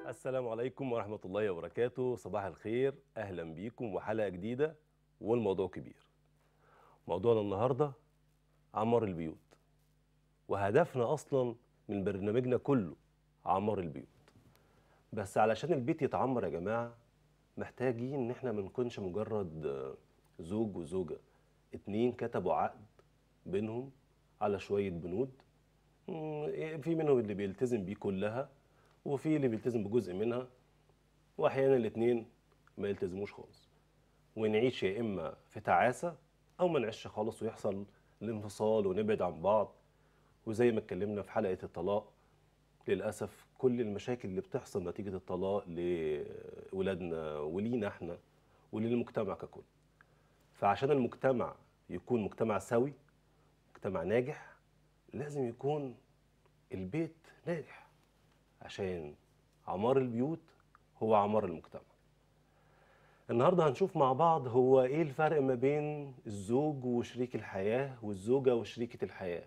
السلام عليكم ورحمة الله وبركاته صباح الخير أهلا بيكم وحلقة جديدة والموضوع كبير موضوعنا النهاردة عمار البيوت وهدفنا أصلا من برنامجنا كله عمار البيوت بس علشان البيت يتعمر يا جماعة محتاجين إن احنا ما نكونش مجرد آه، زوج وزوجة اتنين كتبوا عقد بينهم على شوية بنود مم، في منهم اللي بيلتزم بيه كلها وفي اللي بيلتزم بجزء منها واحيانا الاتنين ما يلتزموش خالص ونعيش يا اما في تعاسه او ما نعيش خالص ويحصل الانفصال ونبعد عن بعض وزي ما اتكلمنا في حلقه الطلاق للاسف كل المشاكل اللي بتحصل نتيجه الطلاق لاولادنا ولينا احنا وللمجتمع ككل فعشان المجتمع يكون مجتمع سوي مجتمع ناجح لازم يكون البيت ناجح عشان عمار البيوت هو عمار المجتمع النهارده هنشوف مع بعض هو ايه الفرق ما بين الزوج وشريك الحياة والزوجة وشريكة الحياة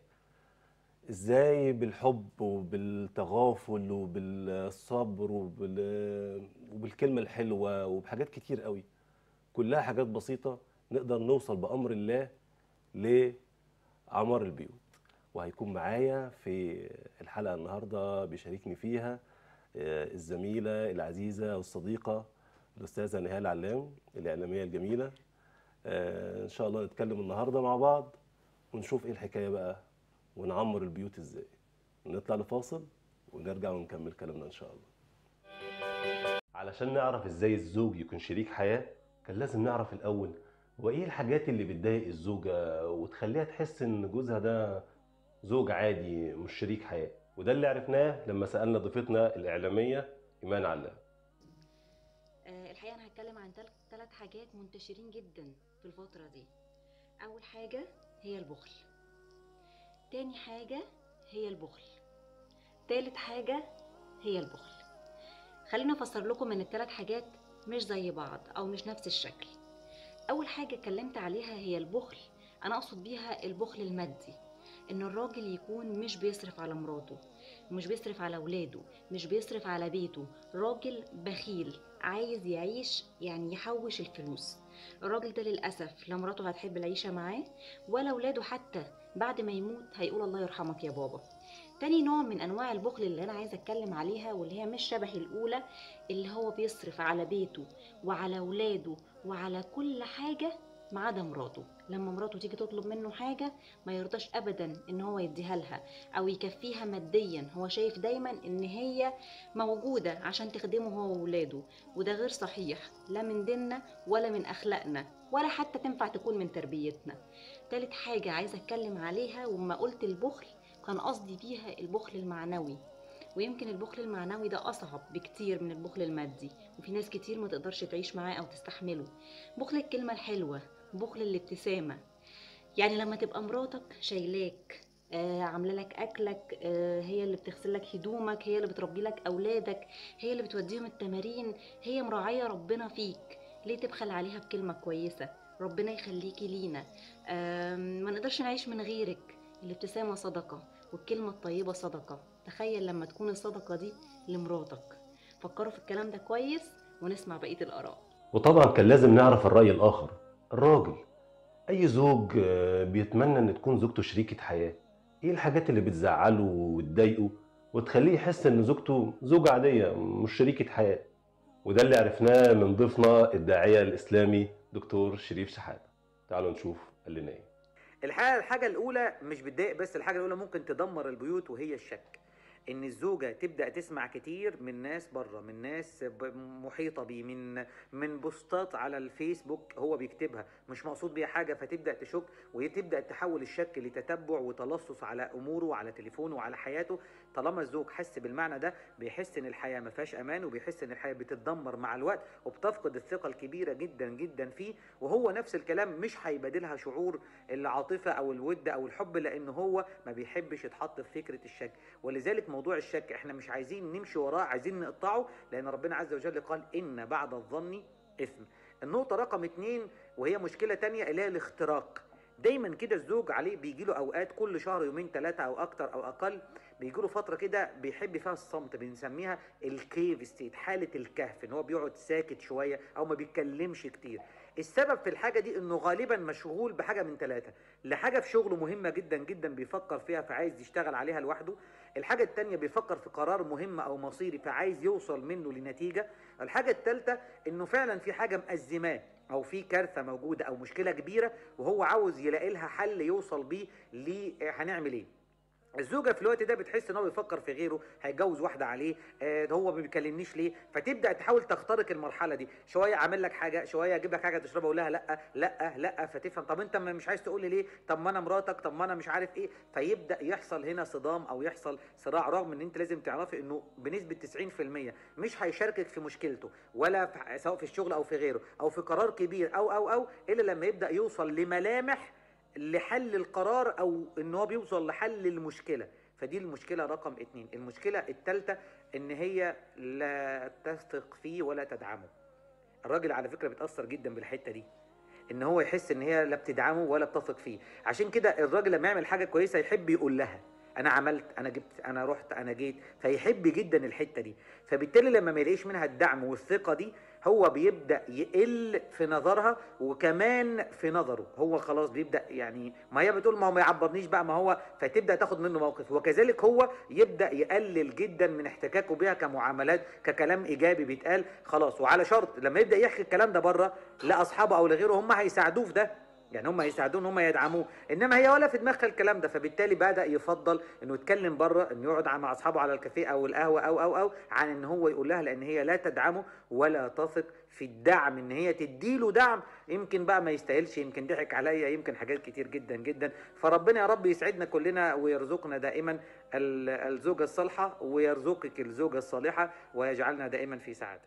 ازاي بالحب وبالتغافل وبالصبر وبال... وبالكلمة الحلوة وبحاجات كتير قوي كلها حاجات بسيطة نقدر نوصل بأمر الله لعمار البيوت وهيكون معايا في الحلقة النهاردة بيشاركني فيها آه، الزميلة العزيزة والصديقة الأستاذة نهال علام الإعلامية الجميلة آه، إن شاء الله نتكلم النهاردة مع بعض ونشوف إيه الحكاية بقى ونعمر البيوت إزاي نطلع لفاصل ونرجع ونكمل كلامنا إن شاء الله علشان نعرف إزاي الزوج يكون شريك حياة كان لازم نعرف الأول هو إيه الحاجات اللي بتضايق الزوجة وتخليها تحس إن جوزها ده زوج عادي مش شريك حياة وده اللي عرفناه لما سألنا ضيفتنا الإعلامية إيمان علام آه، الحقيقة أنا هتكلم عن ثلاث حاجات منتشرين جدا في الفترة دي أول حاجة هي البخل تاني حاجة هي البخل تالت حاجة هي البخل خلينا أفسر لكم إن الثلاث حاجات مش زي بعض أو مش نفس الشكل أول حاجة اتكلمت عليها هي البخل أنا أقصد بيها البخل المادي إن الراجل يكون مش بيصرف على مراته مش بيصرف على ولاده مش بيصرف على بيته راجل بخيل عايز يعيش يعني يحوش الفلوس الراجل ده للأسف لا مراته هتحب العيشة معاه ولا ولاده حتى بعد ما يموت هيقول الله يرحمك يا بابا تاني نوع من أنواع البخل اللي أنا عايزة أتكلم عليها واللي هي مش شبه الأولى اللي هو بيصرف على بيته وعلى ولاده وعلى كل حاجة ما عدا مراته لما مراته تيجي تطلب منه حاجة ما يرضاش أبدا إن هو يديها لها أو يكفيها ماديا هو شايف دايما إن هي موجودة عشان تخدمه هو وولاده وده غير صحيح لا من ديننا ولا من أخلاقنا ولا حتى تنفع تكون من تربيتنا تالت حاجة عايزة أتكلم عليها وما قلت البخل كان قصدي بيها البخل المعنوي ويمكن البخل المعنوي ده أصعب بكتير من البخل المادي وفي ناس كتير ما تقدرش تعيش معاه أو تستحمله بخل الكلمة الحلوة بخل الابتسامة يعني لما تبقى مراتك شايلاك آه عامله لك اكلك آه هي اللي بتغسل لك هدومك هي اللي بتربي لك اولادك هي اللي بتوديهم التمارين هي مراعيه ربنا فيك ليه تبخل عليها بكلمه كويسه ربنا يخليكي لينا آه ما نقدرش نعيش من غيرك الابتسامه صدقه والكلمه الطيبه صدقه تخيل لما تكون الصدقه دي لمراتك فكروا في الكلام ده كويس ونسمع بقيه الاراء وطبعا كان لازم نعرف الرأي الآخر الراجل أي زوج آه، بيتمنى إن تكون زوجته شريكة حياة إيه الحاجات اللي بتزعله وتضايقه وتخليه يحس إن زوجته زوجة عادية مش شريكة حياة وده اللي عرفناه من ضيفنا الداعية الإسلامي دكتور شريف شحاتة تعالوا نشوف قال لنا إيه الحقيقه الحاجه الاولى مش بتضايق بس الحاجه الاولى ممكن تدمر البيوت وهي الشك ان الزوجه تبدا تسمع كتير من ناس بره من ناس ب- محيطه بيه من من بوستات على الفيسبوك هو بيكتبها مش مقصود بيها حاجه فتبدا تشك وهي تبدا تحول الشك لتتبع وتلصص على اموره وعلى تليفونه وعلى حياته طالما الزوج حس بالمعنى ده بيحس ان الحياه ما فيهاش امان وبيحس ان الحياه بتتدمر مع الوقت وبتفقد الثقه الكبيره جدا جدا فيه وهو نفس الكلام مش هيبادلها شعور العاطفه او الود او الحب لان هو ما بيحبش يتحط في فكره الشك ولذلك موضوع الشك احنا مش عايزين نمشي وراه عايزين نقطعه لان ربنا عز وجل قال ان بعد الظن اثم النقطه رقم اتنين وهي مشكله تانية اللي هي الاختراق دايما كده الزوج عليه بيجي له اوقات كل شهر يومين ثلاثه او اكتر او اقل بيجي له فتره كده بيحب فيها الصمت بنسميها الكيف ستيت حاله الكهف ان هو بيقعد ساكت شويه او ما بيتكلمش كتير السبب في الحاجه دي انه غالبا مشغول بحاجه من ثلاثه لحاجه في شغله مهمه جدا جدا بيفكر فيها فعايز يشتغل عليها لوحده الحاجه الثانيه بيفكر في قرار مهم او مصيري فعايز يوصل منه لنتيجه الحاجه الثالثه انه فعلا في حاجه مأزماه او في كارثه موجوده او مشكله كبيره وهو عاوز يلاقي لها حل يوصل بيه ل هنعمل ايه الزوجه في الوقت ده بتحس ان هو بيفكر في غيره هيتجوز واحده عليه آه ده هو ما بيكلمنيش ليه فتبدا تحاول تخترق المرحله دي شويه اعمل لك حاجه شويه اجيب لك حاجه تشربها اقول لها لا لا لا فتفهم طب انت ما- مش عايز تقول لي ليه طب ما انا مراتك طب ما انا مش عارف ايه فيبدا يحصل هنا صدام او يحصل صراع رغم ان انت لازم تعرفي انه بنسبه 90% مش هيشاركك في مشكلته ولا في سواء في الشغل او في غيره او في قرار كبير او او او الا لما يبدا يوصل لملامح لحل القرار او ان هو بيوصل لحل المشكله فدي المشكله رقم اتنين المشكله التالتة ان هي لا تثق فيه ولا تدعمه الراجل على فكره بيتاثر جدا بالحته دي ان هو يحس ان هي لا بتدعمه ولا بتثق فيه عشان كده الراجل لما يعمل حاجه كويسه يحب يقول لها انا عملت انا جبت انا رحت انا جيت فيحب جدا الحته دي فبالتالي لما ما يلاقيش منها الدعم والثقه دي هو بيبدا يقل في نظرها وكمان في نظره هو خلاص بيبدا يعني ما هي بتقول ما هو ما يعبرنيش بقى ما هو فتبدا تاخد منه موقف وكذلك هو يبدا يقلل جدا من احتكاكه بها كمعاملات ككلام ايجابي بيتقال خلاص وعلى شرط لما يبدا يحكي الكلام ده بره لاصحابه او لغيره هم هيساعدوه في ده يعني هم هيساعدوه ان هم يدعموه انما هي ولا في دماغها الكلام ده فبالتالي بدا يفضل انه يتكلم بره انه يقعد مع اصحابه على الكافيه او القهوه او او او عن ان هو يقول لها لان هي لا تدعمه ولا تثق في الدعم ان هي تديله دعم يمكن بقى ما يستاهلش يمكن ضحك عليا يمكن حاجات كتير جدا جدا فربنا يا رب يسعدنا كلنا ويرزقنا دائما ال- الزوجه الصالحه ويرزقك الزوجه الصالحه ويجعلنا دائما في سعاده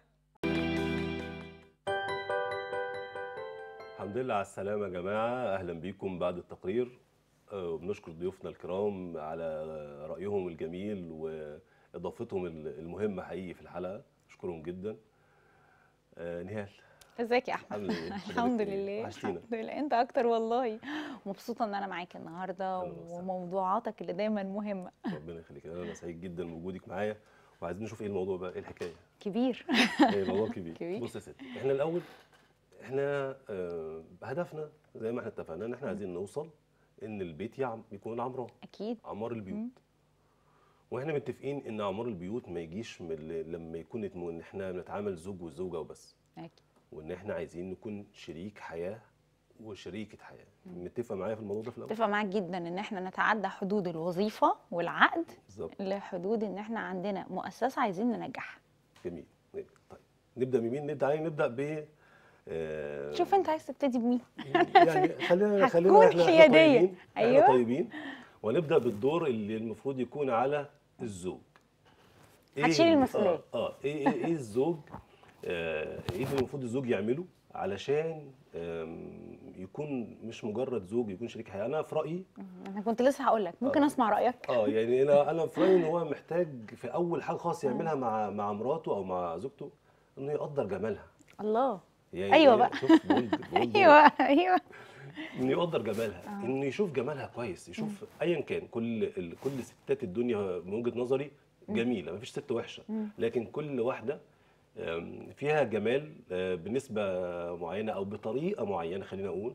الحمد لله على السلامة يا جماعة أهلا بيكم بعد التقرير آه، وبنشكر ضيوفنا الكرام على رأيهم الجميل وإضافتهم ال- المهمة حقيقي في الحلقة أشكرهم جدا آه، نهال ازيك يا احمد عاملة إيه؟ الحمد أخبارك إيه؟ لله وحشتينا. الحمد لله انت اكتر والله مبسوطه ان انا معاك النهارده أهلا وسهلا. وموضوعاتك اللي دايما مهمه ربنا يخليك أنا سعيد جدا بوجودك معايا وعايزين نشوف إيه الموضوع بقى إيه الحكاية كبير إيه الموضوع كبير كبير. بص يا ستي إحنا الأول إحنا آه، هدفنا زي ما إحنا اتفقنا إن إحنا عايزين نوصل إن البيت يعم يكون عمران اكيد اعمار البيوت مم. واحنا متفقين ان اعمار البيوت ما يجيش من ال- لما يكون اسمه ان احنا بنتعامل زوج وزوجه وبس اكيد وان احنا عايزين نكون شريك حياه وشريكه حياه متفق معايا في الموضوع ده في الاول اتفق معاك جدا ان احنا نتعدى حدود الوظيفه والعقد بالظبط لحدود ان احنا عندنا مؤسسه عايزين ننجحها جميل طيب نبدا بمين نبدا عليه نبدا ب آه، شوف انت عايز تبتدي بمين يعني خلينا خلينا هتكون احنا حيادية. احنا طيبين أيوة. احنا طيبين ونبدا بالدور اللي المفروض يكون على الزوج إيه هتشيل ال- المسؤولية. اه, آه ايه ايه, إيه الزوج آه ايه اللي المفروض الزوج يعمله علشان آم، يكون مش مجرد زوج يكون شريك حياه انا في رايي انا كنت لسه هقول لك ممكن آه. اسمع رايك اه يعني انا انا في رايي ان هو محتاج في اول حاجه خاص يعملها مع مع مراته او مع زوجته انه يقدر جمالها الله يعني أيوة إيه؟ بقى. شوف بقول بقول ايوه ايوه انه يقدر جمالها انه يشوف جمالها كويس يشوف ايا كان كل ال- كل ستات الدنيا من وجهه نظري جميله مفيش ست وحشه لكن كل واحده آم، فيها جمال آه، بنسبه معينه او بطريقه معينه خلينا اقول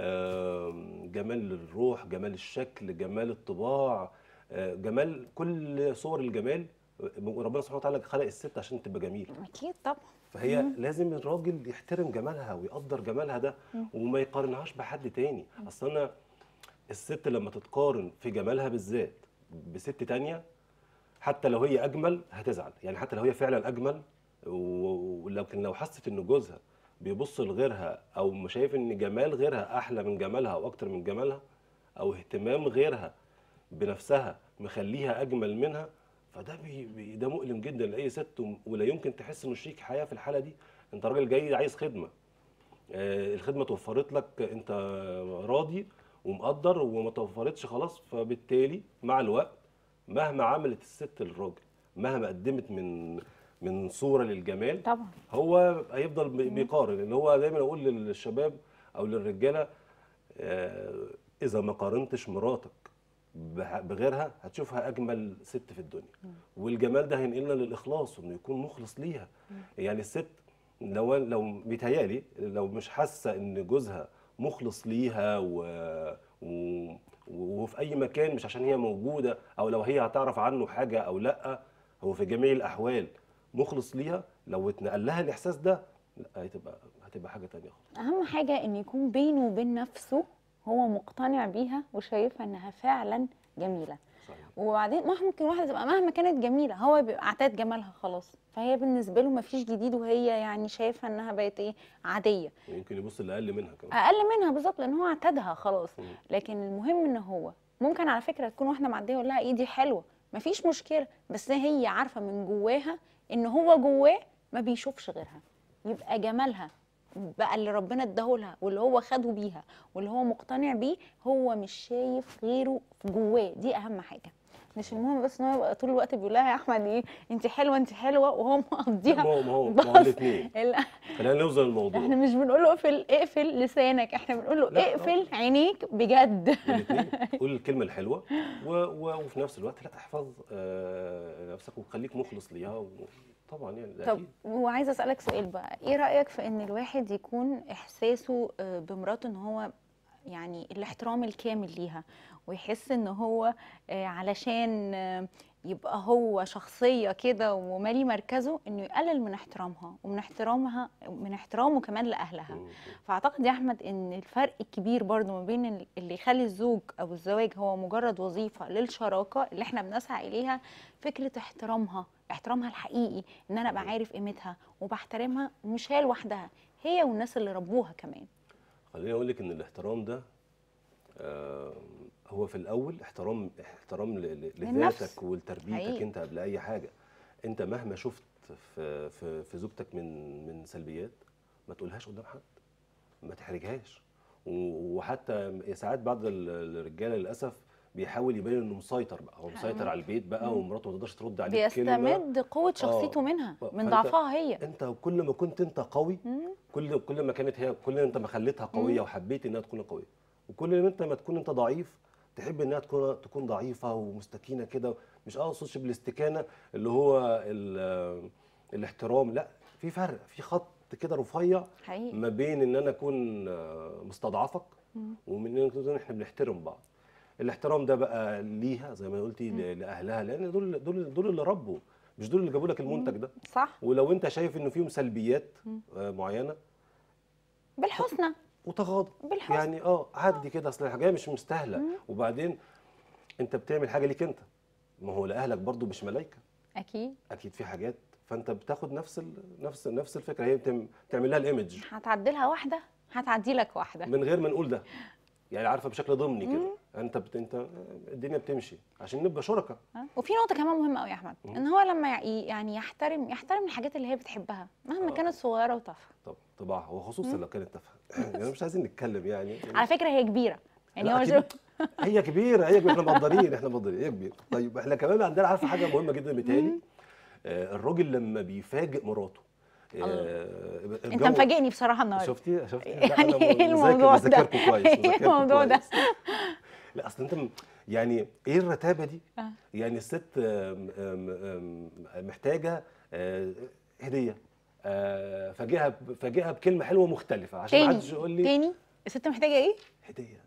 آم، جمال الروح جمال الشكل جمال الطباع آه، جمال كل صور الجمال ربنا سبحانه وتعالى خلق الست عشان تبقى جميله اكيد طبعا فهي لازم الراجل يحترم جمالها ويقدر جمالها ده وما يقارنهاش بحد تاني اصل انا الست لما تتقارن في جمالها بالذات بست تانية حتى لو هي اجمل هتزعل يعني حتى لو هي فعلا اجمل و- ولكن لو حست ان جوزها بيبص لغيرها او شايف ان جمال غيرها احلى من جمالها او اكتر من جمالها او اهتمام غيرها بنفسها مخليها اجمل منها فده بي بي ده مؤلم جدا لاي ست وم- ولا يمكن تحس انه شريك حياه في الحاله دي انت راجل جاي عايز خدمه آه، الخدمه توفرت لك انت راضي ومقدر وما توفرتش خلاص فبالتالي مع الوقت مهما عملت الست للراجل مهما قدمت من من صوره للجمال طبعا هو هيفضل بي- بيقارن اللي هو دايما اقول للشباب او للرجاله آه، اذا ما قارنتش مراتك بح- بغيرها هتشوفها اجمل ست في الدنيا والجمال ده هينقلنا للاخلاص وانه يكون مخلص ليها يعني الست لو لو بيتهيالي لو مش حاسه ان جوزها مخلص ليها و... و... وفي اي مكان مش عشان هي موجوده او لو هي هتعرف عنه حاجه او لا هو في جميع الاحوال مخلص ليها لو اتنقل لها الاحساس ده لا هتبقى هتبقى حاجه تانية خالص اهم حاجه ان يكون بينه وبين نفسه هو مقتنع بيها وشايفها انها فعلا جميله صحيح وبعدين ما ممكن واحده تبقى مهما كانت جميله هو بيبقى اعتاد جمالها خلاص فهي بالنسبه له ما فيش جديد وهي يعني شايفه انها بقت ايه عاديه ويمكن يبص لاقل منها كمان اقل منها بالظبط لان هو اعتادها خلاص مم. لكن المهم ان هو ممكن على فكره تكون واحده معديه يقول لها ايدي حلوه مفيش مشكله بس هي عارفه من جواها ان هو جواه ما بيشوفش غيرها يبقى جمالها بقى اللي ربنا اداهولها واللي هو خده بيها واللي هو مقتنع بيه هو مش شايف غيره في جواه دي اهم حاجه مش المهم بس ان هو يبقى طول الوقت بيقول لها يا احمد ايه انت حلوه انت حلوه وهو ما مقضيها هو ما هو ما هو بص. الاثنين لا خلينا نوصل للموضوع احنا مش بنقول له اقفل اقفل لسانك احنا بنقول له لا، اقفل عينيك بجد الاثنين قول الكلمه الحلوه و... و... وفي نفس الوقت لا احفظ آه... نفسك وخليك مخلص ليها و... طبعا يعني ده طب اكيد وعايزه اسالك سؤال بقى ايه رايك في ان الواحد يكون احساسه آه، بمراته ان هو يعني الاحترام الكامل ليها ويحس ان هو آه، علشان آه، يبقى هو شخصيه كده ومالي مركزه انه يقلل من احترامها ومن احترامها من احترامه كمان لاهلها مم. فاعتقد يا احمد ان الفرق الكبير برضو ما بين ال- اللي يخلي الزوج او الزواج هو مجرد وظيفه للشراكه اللي احنا بنسعى اليها فكره احترامها احترامها الحقيقي ان انا ابقى عارف قيمتها وبحترمها مش هي لوحدها هي والناس اللي ربوها كمان خليني اقول لك ان الاحترام ده آه... هو في الاول احترام احترام ل... ل... للنفس. لذاتك ولتربيتك حقيقي. انت قبل اي حاجه انت مهما شفت في في, في زوجتك من من سلبيات ما تقولهاش قدام حد ما تحرجهاش و- وحتى ساعات بعض ال- الرجاله للاسف بيحاول يبين انه مسيطر بقى هو مسيطر عليه البيت بقى ومراته ما تقدرش ترد عليه كلمه بيستمد قوه شخصيته منها من فأنت- ضعفها هي انت كل ما كنت انت قوي مم. كل كل ما كانت هي كل ما انت ما خليتها قويه وحبيت انها تكون قويه وكل ما انت ما تكون انت ضعيف تحب انها تكون تكون ضعيفه ومستكينه كده مش اقصدش بالاستكانه اللي هو ال- الاحترام لا في فرق في خط كده رفيع حقيقي ما بين ان انا اكون آه، مستضعفك مم. ومن ان نكون احنا بنحترم بعض الاحترام ده بقى ليها زي ما قلتي ل- لاهلها لان دول دول دول اللي ربوا مش دول اللي جابوا لك المنتج ده صح ولو انت شايف انه فيهم سلبيات آه، معينه بالحسنى وتغاضى بالحسنى يعني اه عدي كده اصل الحاجه مش مستاهله وبعدين انت بتعمل حاجه ليك انت ما هو لاهلك برضو مش ملايكه اكيد اكيد في حاجات فانت بتاخد نفس ال... نفس نفس الفكره هي بتعمل بتعمل لها الايمج هتعدلها واحده هتعدي لك واحده من غير ما نقول ده يعني عارفه بشكل ضمني كده انت بت... انت الدنيا بتمشي عشان نبقى شركاء ها؟ وفي نقطة كمان مهمة قوي يا أحمد إن هو لما ي- يعني يحترم يحترم الحاجات اللي هي بتحبها مهما آه. كانت صغيرة وتافهة طب طبعا وخصوصا لو كانت تافهه يعني مش عايزين نتكلم يعني على فكرة هي كبيرة يعني لا، هو أكيد. شوف هي كبيره هي كبيرة. احنا مقدرين احنا مقدرين هي كبيره طيب احنا كمان عندنا عارفه حاجه مهمه جدا بتهيألي آه الراجل لما بيفاجئ مراته آه أنت الجو- مفاجئني بصراحة النهاردة شفتي شفتي يعني أنا إيه مذاكر- الموضوع ده؟ مذاكركم كويس إيه مذاكركم الموضوع ده؟ كويس. لا اصل انت م- يعني ايه الرتابه دي آه. يعني الست آم، آم، آم، محتاجه آه، هديه آه، فاجئها ب- فاجئها بكلمه حلوه مختلفه عشان ما تاني حدش يقول لي تاني الست محتاجة إيه؟ هديه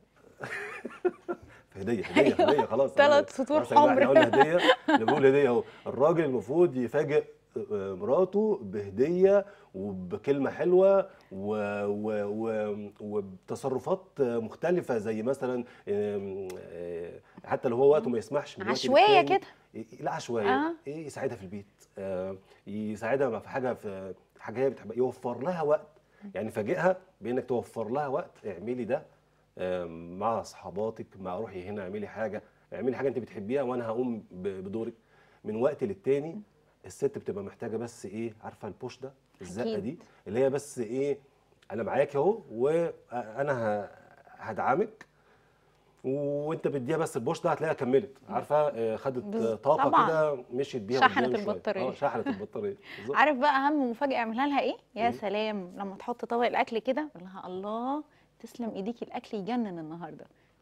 هديه هديه هديه خلاص تلات أنا- سطور خلاص يا جماعة، حمر. احنا قلنا هديه اللي بقول هديه اهو الراجل المفروض يفاجئ آه، مراته بهديه وبكلمه حلوه و... و... و... وبتصرفات مختلفه زي مثلا آم، آه، حتى لو هو وقته ما يسمحش من وقت عشوائية للتاني، كده. لا عشوائيه آه. ايه يساعدها في البيت آه، يساعدها في حاجه في حاجه هي بتحبها يوفر لها وقت يعني فاجئها بانك توفر لها وقت اعملي ده آم، مع صحباتك مع روحي هنا اعملي حاجه اعملي حاجه انت بتحبيها وانا هقوم ب- بدورك من وقت للتاني الست بتبقى محتاجه بس ايه عارفه البوش ده الزقه أكيد. دي اللي هي بس ايه انا معاك اهو وانا ه- هدعمك وانت بتديها بس البوش ده هتلاقيها كملت عارفه آه، خدت بز- طاقه طبعاً. كده مشيت بيها شحنت قدام شوية. البطارية. اه شحنت البطاريه بالظبط عارف بقى أهم مفاجأة أعملها لها إيه؟ يا إيه؟ سلام لما تحط طبق الأكل كده أقول لها الله تسلم إيديكي الأكل يجنن النهاردة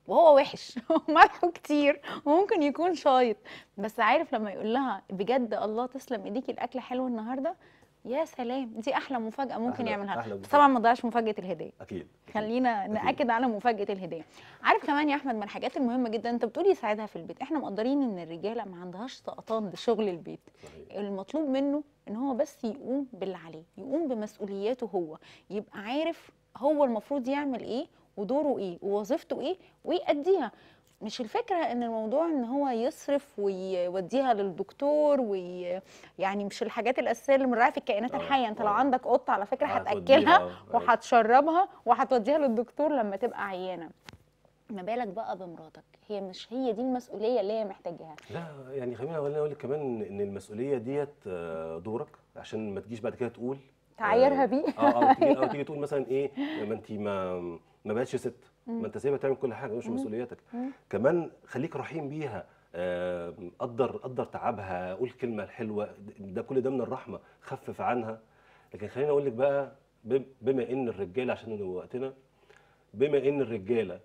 وهو وحش وملحه كتير وممكن يكون شايط بس عارف لما يقول لها بجد الله تسلم ايديكي الاكل حلو النهارده يا سلام دي احلى مفاجاه ممكن أحلى- يعملها أحلى بس مفاجأة. طبعا ما تضيعش مفاجاه الهديه اكيد خلينا أكيد. ناكد على مفاجاه الهديه عارف كمان يا احمد من الحاجات المهمه جدا انت بتقولي يساعدها في البيت احنا مقدرين ان الرجاله ما عندهاش سقطان لشغل البيت صحيح. المطلوب منه ان هو بس يقوم باللي عليه يقوم بمسؤولياته هو يبقى عارف هو المفروض يعمل ايه ودوره ايه ووظيفته ايه ويأديها مش الفكرة ان الموضوع ان هو يصرف ويوديها للدكتور وي... يعني مش الحاجات الاساسية اللي بنراعيها في الكائنات آه، الحية انت لو آه. عندك قطة على فكرة هتوديها، هتأكلها آه. وهتشربها وهتوديها للدكتور لما تبقى عيانة ما بالك بقى بمراتك هي مش هي دي المسؤولية اللي هي محتاجاها لا يعني خليني اقول اقول لك كمان ان المسؤوليه ديت آه، دورك عشان ما تجيش بعد كده تقول تعايرها آه، بيه. اه او تيجي, أو تيجي تقول مثلا ايه ما انت ما ما بقتش ست ما انت سايبها تعمل كل حاجه مش مسؤوليتك كمان خليك رحيم بيها آه، قدر قدر تعبها قول الكلمه الحلوه ده كل ده من الرحمه خفف عنها لكن خليني اقول لك بقى بم- بما ان الرجاله عشان وقتنا بما ان الرجاله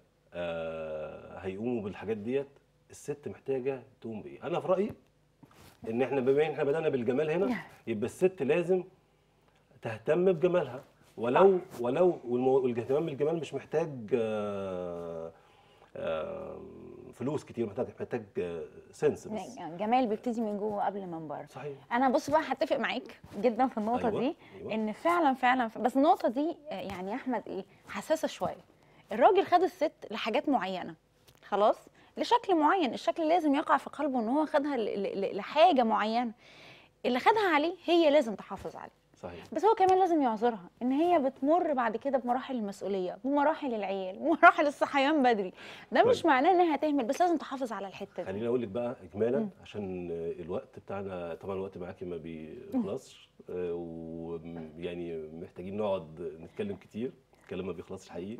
آه، هيقوموا بالحاجات ديت الست محتاجه تقوم بايه انا في رايي ان احنا بما ان احنا بدانا بالجمال هنا يبقى الست لازم تهتم بجمالها ولو ولو والمو- والاهتمام بالجمال مش محتاج آه، آه، فلوس كتير محتاج محتاج آه، سنس بس الجمال بيبتدي من جوه قبل من بره صحيح انا بص بقى هتفق معاك جدا في النقطه أيوة، دي أيوة. ان فعلا فعلا بس النقطه دي آه، يعني يا احمد ايه حساسه شويه الراجل خد الست لحاجات معينه خلاص لشكل معين الشكل لازم يقع في قلبه ان هو خدها ل- ل- لحاجه معينه اللي خدها عليه هي لازم تحافظ عليه صحيح بس هو كمان لازم يعذرها ان هي بتمر بعد كده بمراحل المسؤوليه بمراحل العيال بمراحل الصحيان بدري ده مش طيب. معناه انها هتهمل بس لازم تحافظ على الحته دي خليني اقول لك بقى اجمالا عشان الوقت بتاعنا طبعا الوقت معاكي ما بيخلصش آه، ويعني محتاجين نقعد نتكلم كتير الكلام ما بيخلصش حقيقي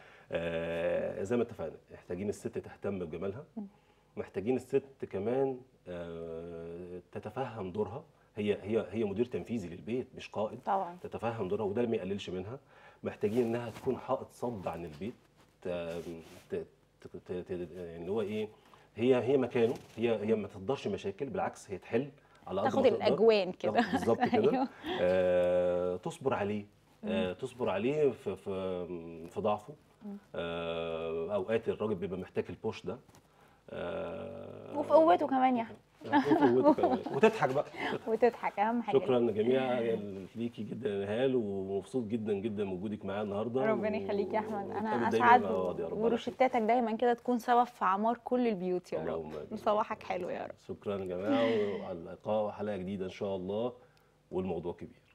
آه، زي ما اتفقنا محتاجين الست تهتم بجمالها محتاجين الست كمان آه، تتفهم دورها هي هي هي مدير تنفيذي للبيت مش قائد طبعا تتفهم دورها وده ما يقللش منها محتاجين انها تكون حائط صد عن البيت ت- ت- ت- ت- ت- يعني هو ايه هي هي مكانه هي هي ما تقدرش مشاكل بالعكس هي تحل على قد ما تاخد تقدر. الاجوان كده تاخد- بالظبط كده أيوة. آه تصبر عليه آه تصبر عليه في في في ضعفه آه اوقات الراجل بيبقى محتاج البوش ده آه وفي قوته كمان يا احمد وفي قوته كمان. وتضحك بقى وتضحك اهم حاجه شكرا جميعا ليكي جدا يا نهال ومبسوط جدا جدا بوجودك معايا النهارده ربنا يخليك يا احمد انا ونتقابل دايماً اسعد مع بعض يا رب على خير. وروشتاتك دايما كده تكون سبب في اعمار كل البيوت يا رب اللهم آمين. وصباحك حلو يا رب شكرا يا جماعه وعلى اللقاء وحلقه جديده ان شاء الله والموضوع كبير